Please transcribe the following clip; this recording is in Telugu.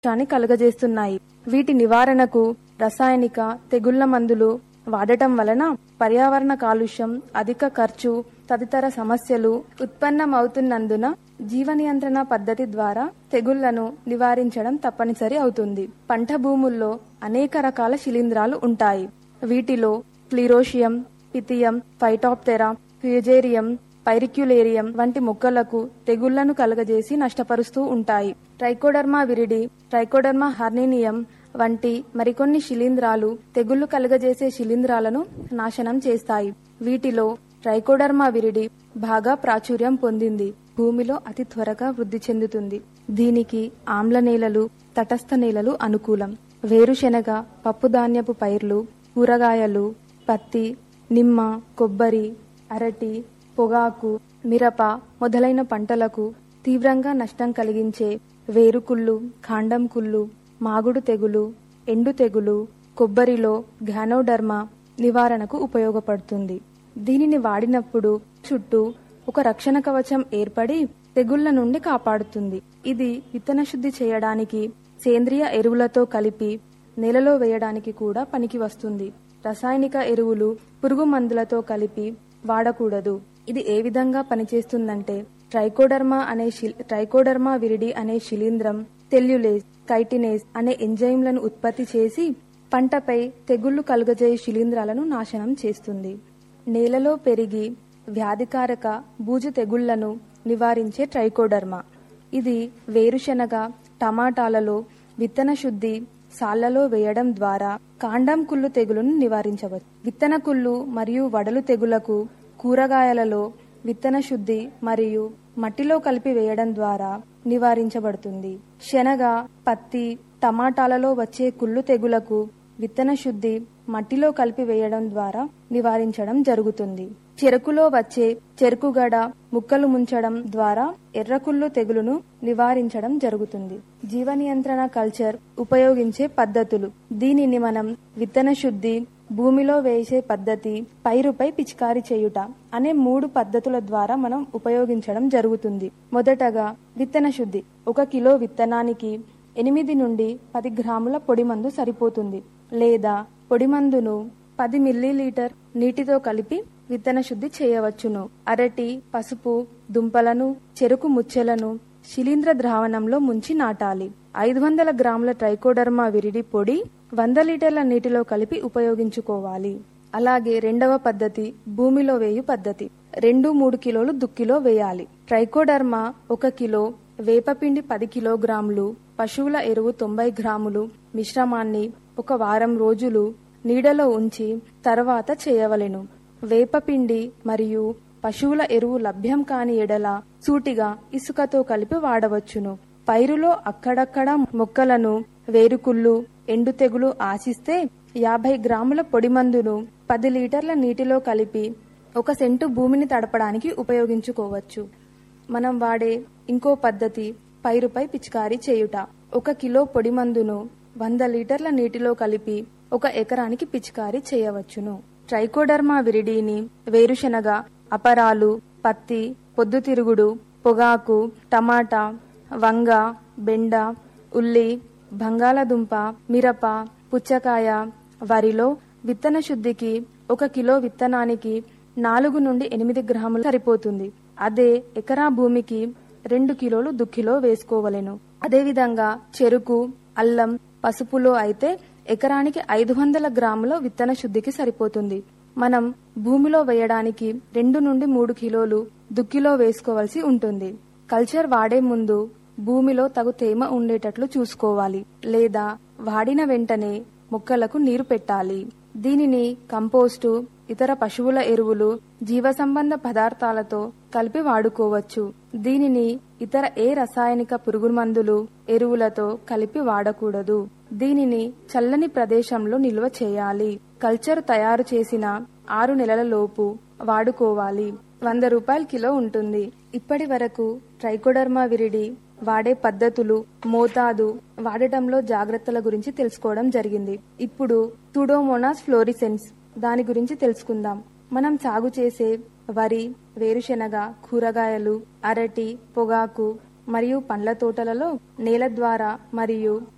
నష్టాన్ని కలుగజేస్తున్నాయి వీటి నివారణకు రసాయనిక తెగుళ్ల మందులు వాడటం వలన పర్యావరణ కాలుష్యం అధిక ఖర్చు తదితర సమస్యలు ఉత్పన్నమవుతున్నందున జీవ నియంత్రణ పద్ధతి ద్వారా తెగుళ్లను నివారించడం తప్పనిసరి అవుతుంది పంట భూముల్లో అనేక రకాల శిలీంధ్రాలు ఉంటాయి వీటిలో క్లిరోషియం పితియం ఫైటాప్తెరా ఫ్యూజేరియం పైరిక్యులేరియం వంటి మొక్కలకు తెగుళ్లను కలుగజేసి నష్టపరుస్తూ ఉంటాయి ట్రైకోడర్మా విరిడి ట్రైకోడర్మా హార్నినియం వంటి మరికొన్ని శిలీంధ్రాలు తెగుళ్లు కలుగజేసే శిలీంధ్రాలను నాశనం చేస్తాయి వీటిలో ట్రైకోడర్మా విరిడి బాగా ప్రాచుర్యం పొందింది భూమిలో అతి త్వరగా వృద్ధి చెందుతుంది దీనికి ఆమ్ల నేలలు తటస్థ నేలలు అనుకూలం వేరుశెనగ పప్పుధాన్యపు పైర్లు కూరగాయలు పత్తి నిమ్మ కొబ్బరి అరటి పొగాకు మిరప మొదలైన పంటలకు తీవ్రంగా నష్టం కలిగించే వేరుకుళ్ళు కాండం కుళ్ళు మాగుడు తెగులు ఎండు తెగులు కొబ్బరిలో ఘానోడర్మా నివారణకు ఉపయోగపడుతుంది దీనిని వాడినప్పుడు చుట్టూ ఒక రక్షణ కవచం ఏర్పడి తెగుళ్ల నుండి కాపాడుతుంది ఇది విత్తన శుద్ధి చేయడానికి సేంద్రియ ఎరువులతో కలిపి నేలలో వేయడానికి కూడా పనికి వస్తుంది రసాయనిక ఎరువులు పురుగు మందులతో కలిపి వాడకూడదు ఇది ఏ విధంగా పనిచేస్తుందంటే ట్రైకోడర్మా అనే శిల్- ట్రైకోడర్మా విరిడి అనే శిలీంద్రం తెల్యులేస్ కైటినేస్ అనే ఎంజైమ్లను ఉత్పత్తి చేసి పంటపై తెగుళ్లు కలుగజేయు శిలీంధ్రాలను నాశనం చేస్తుంది నేలలో పెరిగి వ్యాధికారక బూజు తెగుళ్లను నివారించే ట్రైకోడర్మా ఇది వేరుశెనగ టమాటాలలో విత్తన శుద్ధి సాళ్లలో వేయడం ద్వారా కాండం కుళ్ళు తెగులును నివారించవచ్చు విత్తన కుళ్ళు మరియు వడలు తెగులకు కూరగాయలలో విత్తన శుద్ధి మరియు మట్టిలో కలిపి వేయడం ద్వారా నివారించబడుతుంది శనగ పత్తి టమాటాలలో వచ్చే కుళ్ళు తెగులకు విత్తన శుద్ధి మట్టిలో కలిపి వేయడం ద్వారా నివారించడం జరుగుతుంది చెరుకులో వచ్చే చెరుకుగడ ముక్కలు ముంచడం ద్వారా ఎర్రకుళ్ళు తెగులును నివారించడం జరుగుతుంది జీవ నియంత్రణ కల్చర్ ఉపయోగించే పద్ధతులు దీనిని మనం విత్తన శుద్ధి భూమిలో వేసే పద్ధతి పైరుపై పిచికారీ చేయుట అనే మూడు పద్ధతుల ద్వారా మనం ఉపయోగించడం జరుగుతుంది మొదటగా విత్తన శుద్ధి ఒక కిలో విత్తనానికి ఎనిమిది నుండి పది గ్రాముల పొడి మందు సరిపోతుంది లేదా పొడి మందును పది మిల్లీలీటర్ నీటితో కలిపి విత్తన శుద్ధి చేయవచ్చును అరటి పసుపు దుంపలను చెరుకు ముచ్చెలను శిలీంద్ర ద్రావణంలో ముంచి నాటాలి ఐదు వందల గ్రాముల ట్రైకోడర్మా విరిడి పొడి వంద లీటర్ల నీటిలో కలిపి ఉపయోగించుకోవాలి అలాగే రెండవ పద్ధతి భూమిలో వేయు పద్ధతి రెండు మూడు కిలోలు దుక్కిలో వేయాలి ట్రైకోడర్మా ఒక కిలో వేపపిండి పది కిలోగ్రాములు పశువుల ఎరువు తొంభై గ్రాములు మిశ్రమాన్ని ఒక వారం రోజులు నీడలో ఉంచి తర్వాత చేయవలెను వేపపిండి మరియు పశువుల ఎరువు లభ్యం కాని ఎడల సూటిగా ఇసుకతో కలిపి వాడవచ్చును పైరులో అక్కడక్కడ మొక్కలను వేరుకుళ్ళు ఎండు తెగులు ఆశిస్తే యాభై గ్రాముల పొడి మందును పది లీటర్ల నీటిలో కలిపి ఒక సెంటు భూమిని తడపడానికి ఉపయోగించుకోవచ్చు మనం వాడే ఇంకో పద్ధతి పైరుపై పిచికారీ చేయుట ఒక కిలో పొడి మందును వంద లీటర్ల నీటిలో కలిపి ఒక ఎకరానికి పిచికారీ చేయవచ్చును ట్రైకోడర్మా విరిడిని వేరుశెనగ అపరాలు పత్తి పొద్దుతిరుగుడు పొగాకు టమాటా వంగ బెండ ఉల్లి బంగాళదుంప మిరప పుచ్చకాయ వరిలో విత్తన శుద్ధికి ఒక కిలో విత్తనానికి నాలుగు నుండి ఎనిమిది గ్రాములు సరిపోతుంది అదే ఎకరా భూమికి రెండు కిలోలు దుక్కిలో వేసుకోవలెను అదేవిధంగా చెరుకు అల్లం పసుపులో అయితే ఎకరానికి ఐదు వందల గ్రాముల విత్తన శుద్ధికి సరిపోతుంది మనం భూమిలో వేయడానికి రెండు నుండి మూడు కిలోలు దుక్కిలో వేసుకోవాల్సి ఉంటుంది కల్చర్ వాడే ముందు భూమిలో తగు తేమ ఉండేటట్లు చూసుకోవాలి లేదా వాడిన వెంటనే మొక్కలకు నీరు పెట్టాలి దీనిని కంపోస్టు ఇతర పశువుల ఎరువులు జీవ సంబంధ పదార్థాలతో కలిపి వాడుకోవచ్చు దీనిని ఇతర ఏ రసాయనిక పురుగు మందులు ఎరువులతో కలిపి వాడకూడదు దీనిని చల్లని ప్రదేశంలో నిల్వ చేయాలి కల్చర్ తయారు చేసిన ఆరు నెలల లోపు వాడుకోవాలి వంద రూపాయల కిలో ఉంటుంది ఇప్పటి వరకు ట్రైకోడర్మా విరిడి వాడే పద్ధతులు మోతాదు వాడటంలో జాగ్రత్తల గురించి తెలుసుకోవడం జరిగింది ఇప్పుడు తుడోమోనాస్ ఫ్లోరిసెన్స్ దాని గురించి తెలుసుకుందాం మనం సాగు చేసే వరి వేరుశెనగ కూరగాయలు అరటి పొగాకు మరియు పండ్ల తోటలలో నేల ద్వారా మరియు